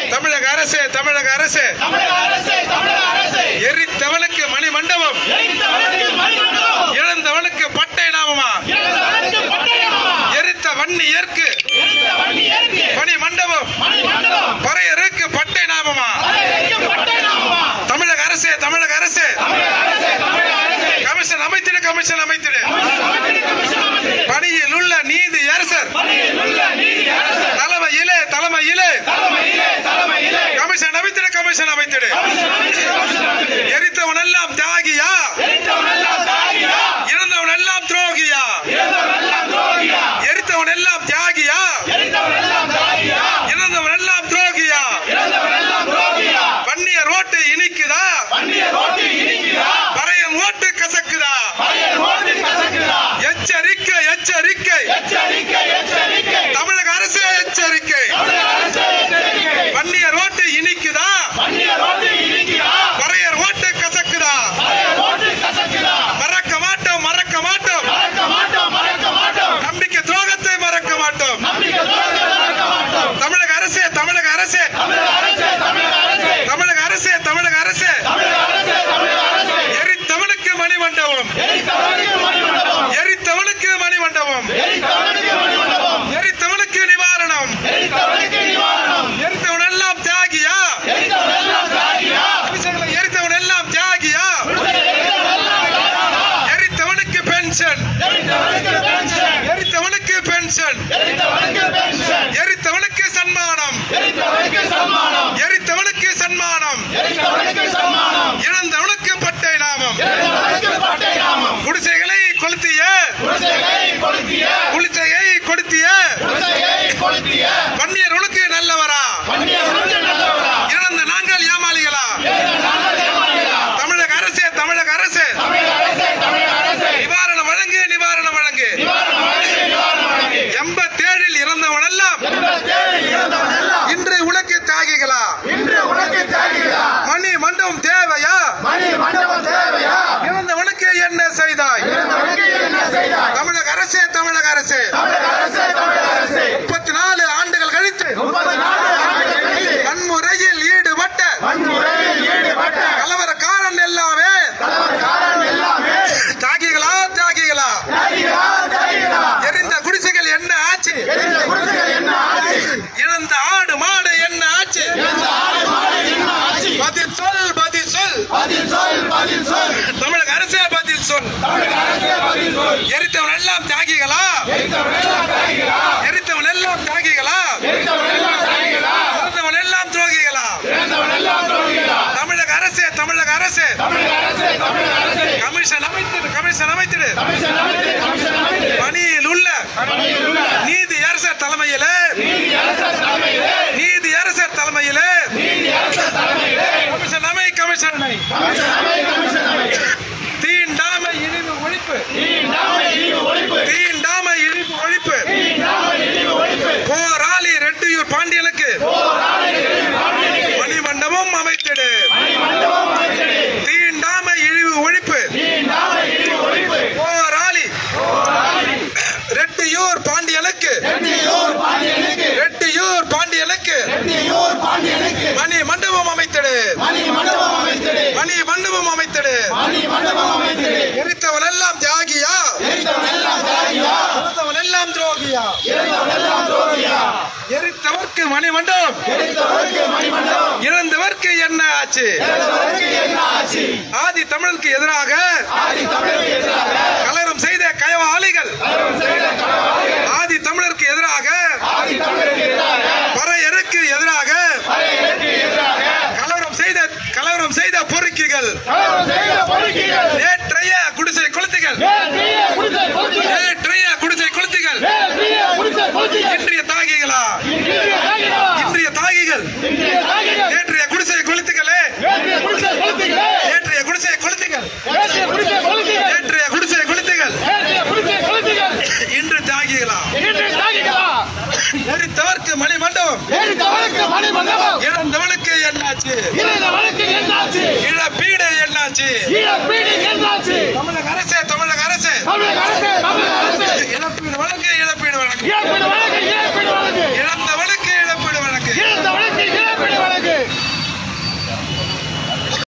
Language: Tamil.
தமிழக அரசு தமிழக அரசு தமிழக அரசு தமிழக அரசு எரித்தவனுக்கு மணி மண்டபம் எரித்தவனுக்கு மணிமண்டபம் இழந்தவனுக்கு பட்டை நாமமா இறந்தவனுக்கு பட்டயமா எரித்த வன்னி ஏற்கு எரித்த வண்டி ஏற்கு மணி மண்டபம் மணிமண்டபம் பறையருக்கு பட்டை நாமமா அதற்கு பட்டயமா தமிழக அரசு தமிழக அரசு தமிழக அரசு தமிழக அரசு கமிஷன் அமைத்திடு கமிஷன் அமைத்திடு அமைச்சர் கமிஷன் அமைச்சர் பணியில் உள்ள நீதி அரசர் பணியில் உள்ள நீதி அரசு தலைமையிலே தலைமையிலே தலைமையிலே தலைமையிலே கமிஷன் அமைத்திடு கமிஷன் அமைத்திடு கமிஷன் அமைச்சர் கமிஷன் அமைச்சர் எரித்தவன் எல்லாம் தியாகியா எரித்தவன் எல்லாம் தாகியா இறந்தவன் எல்லாம் துரோகியா இறந்தவன் எல்லாம் துரோகியா எரித்தவன் எல்லாம் தியாகியா எரித்தவன் எல்லாம் தாகியா இறந்தவன் எல்லாம் துரோகியா இறந்தவன் எல்லாம் துரோகியா வன்னியர் ஓட்டு இனிக்குதா வண்டிய ரோட்டு இடிக்குதா பறையன் ஓட்டு கசக்குதா பையன் ரோட்டு கசக்குதா எச்சரிக்கை எச்சரிக்கை எச்சரிக்கை எச்சரிக்கை தமிழக அரசு எச்சரிக்கை தமிழக அரசு எச்சரிக்கை வன்னியர் ஓட்டு இனிக்குதா வண்டிய ரோட்டு இடிக்குதா பறையர் ஓட்டு கசக்குதா பையன் ரோட்டு கசக்குதா மறக்க மாட்டோம் மறக்க மாட்டோம் மறக்க மாட்டோம் மறக்க மாட்டோம் நம்பிக்கை துரோகத்தை மறக்க மாட்டோம் நம்பிக்கை துரோகத்தை மறக்க மாட்டோம் தமிழக அரசு தமிழக அரசு தமிழக அரசு தமிழக அரசு தமிழக அரசு தமிழக அரசு தமிழக அரசு தமிழக அரசு எரித்தவனுக்கு மணிமண்டபம் எரித்தவனுக்கு மணிமண்டபம் எரித்தவனுக்கு மணிமண்டபம் எரித்தவனுக்கு மணிமண்டபம் எரித்தவனுக்கு நிவாரணம் எரித்தவனுக்கு நிவாரணம் எரித்தவன் எல்லாம் தியாகியா எரித்தவன் எல்லாம் தாகியா குடிசைகளை எரித்தவன் எல்லாம் தியாகியா எரித்தவன் எல்லாம் தாகியா எரித்தவனுக்கு பென்ஷன் எரித்தவனுக்கு பென்ஷன் எரித்தவனுக்கு பென்ஷன் எரித்தவனுக்கு பென்ஷன் எரித்தவனுக்கு சன்மானம் எரித்தவனுக்கு சன்மானம் எரித்தவனுக்கு சன்மானம் எரித்தவனுக்கு சன்மானம் இழந்தவனுக்கு பட்டை நாமம் எரித்தவனுக்கு பட்டை நாமம் குடிசைகளை கொளுத்திய குடிசையை கொளுத்திய குளிசையை கொடுத்திய குடிசையை கொளுத்திய வன்னியர்களுக்கு நல்லவரா வன்னியர்களுக்கு நல்லவரா இழந்த நாங்கள் ஏமாளிகளா நாங்கள் ஏமாளிகளா தமிழக அரசு தமிழக அரசு தமிழக அரசு தமிழக அரசு நிவாரணம் வழங்கு நிவாரணம் வழங்கு நிவாரணம் வழங்கு நிவாரணம் வழங்கு எண்பத்தேழில் இறந்தவன் எல்லாம் எங்கள் தேவையில் இருந்தவன் எல்லாம் இன்று உலக்கு தியாகிகளா இன்று உனக்கு தேவையா மணி மண்டபம் தேவையா மணி மண்டபம் தேவையா இறந்தவனுக்கு என்ன செய்தாய் இருந்தவனுக்கு என்ன செய்தாய் தமிழக அரசு தமிழக அரசு தமிழக அரசு தமிழக அரசு முப்பத்தி நாலு ஆண்டுகள் கழித்து முப்பது நாலு ஆண்டுகள் கழித்து வன்முறையில் ஈடுபட்ட வன்முறையில் ஈடுபட்ட கலவரக்காரன் எல்லாமே தலைவர்காரன் எல்லாமே தியாகிகளா தியாகிகளா தியாகிகளா தியாகிகளா எரிந்த குடிசைகள் என்ன ஆச்சு எரிந்த குடிசைகள் என்ன ஆச்சு இழந்த ஆடு மாடு என்ன ஆச்சு எந்த ஆடு மாடு என்ன ஆச்சு பதில் சொல் பதில் சொல் பதில் சொல் பதில் சொல் தமிழக அரசே பதில் சொல் தமிழக அரசு பதில் சொல் எரித்தவன் எல்லாம் தியாகிகளா எரித்தவன் எல்லாம் தியாகிகளா எரித்தவன் எல்லாம் தியாகிகளா எரித்தவன் எல்லாம் தியாகிகளா இறந்தவன் எல்லாம் துரோகிகளா இறந்தவன் எல்லாம் துரோகிகளா தமிழக அரசு தமிழக அரசு தமிழக அரசு தமிழக அரசு கமிஷன் அமைத்திடு கமிஷன் அமைத்திடு கமிஷன் அமைத்து கமிஷன் அமைத்து பணியில் உள்ள பணியில் உள்ள நீதி அரசர் தலைமையிலே நீதி அரசர் தலைமையிலே நீதி அரசர் தலைமையிலே நீதி அரசர் தலைமையிலே கமிஷன் அமை கமிஷன் அமை கமிஷன் அமை கமிஷன் அமை தீண்டாமை இழிவு ஒழிப்பு தீண்டாமை இழிவு ஒழிப்பு தீண்டாமை இழிவு ஒழிப்பு தீண்டாமை இழிவு ஒழிப்பு போராளி ரெட்டியூர் பாண்டியனுக்கு போராளிகளுக்கு மணிமண்டபம் அமைத்திடு மண்டபம் அமைச்சது தீண்டாமை இழிவு ஒழிப்பு தீண்டாமை இழிவு ஒழிப்பு போராளி ரெட்டியூர் பாண்டியனுக்கு செட்டியூர் பாண்டியனுக்கு ரெட்டியூர் பாண்டியனுக்கு செட்டியூர் பாண்டியனுக்கு மணி மண்டபம் அமைத்திடு மணி மண்டபம் அமைத்தது மணி மண்டபம் அமைத்திடு மணி மண்டபம் அமைத்தது எரித்தவன் எல்லாம் தியாகியா எரித்தவன் எல்லாம் தியாகியா இறந்தவன் எல்லாம் துரோகியா இறந்தவன் எல்லாம் துரோகியா எரித்தவர்க்கு மணி மண்டபம் எரித்தவருக்கு மணி மண்டபம் இறந்தவர்க்கு என்ன ஆச்சு இறந்தவருக்கு என்ன ஆச்சு ஆதி தமிழருக்கு எதிராக ஆதி தமிழருக்கு எதிராக கலரம் செய்த கயவாளிகள் கலவரம் செய்த களவாளிகள் ஆதி தமிழருக்கு எதிராக ஆதி தமிழருக்கு எதிராக பறையருக்கு எதிராக படையருக்கு எதிராக கலவரம் செய்த கலவரம் செய்த பொறுக்கிகள் கலவரம் செய்த பொறுக்கிகள் நேற்றைய குடிசை கொளுத்துகள் நேற்றைய குடிசை பொறுக்கிகள் நேற்றைய குடிசை கொளுத்துகள் நேற்றைய குடிசை பொறுக்கிகள் இன்றைய தாகிகளா இன்றைய தாகிகளா இன்றைய தாகிகள் இன்றைய தாகிகள் நேற்றைய குடிசை கொளுத்துகளே நேற்றைய குடிசை பொறுக்கிகளே நேற்றைய குடிசை கொளுத்துகள் நேற்றைய குடிசை பொறுக்கிகள் நேற்றைய குடிசை கொளுத்துகள் நேற்றைய குடிசை பொறுக்கிகள் இன்று தியாகிகளா இன்றைய தாகிகளா எரித்தவர்க்கு மணி மண்டபம் எரித்தவனுக்கு மணி மண்டபம் இறந்தவனுக்கு என்னாச்சு இறந்தவனுக்கு என்னாச்சு இழப்பீடு என்னாச்சு இழப்பீடு என்ன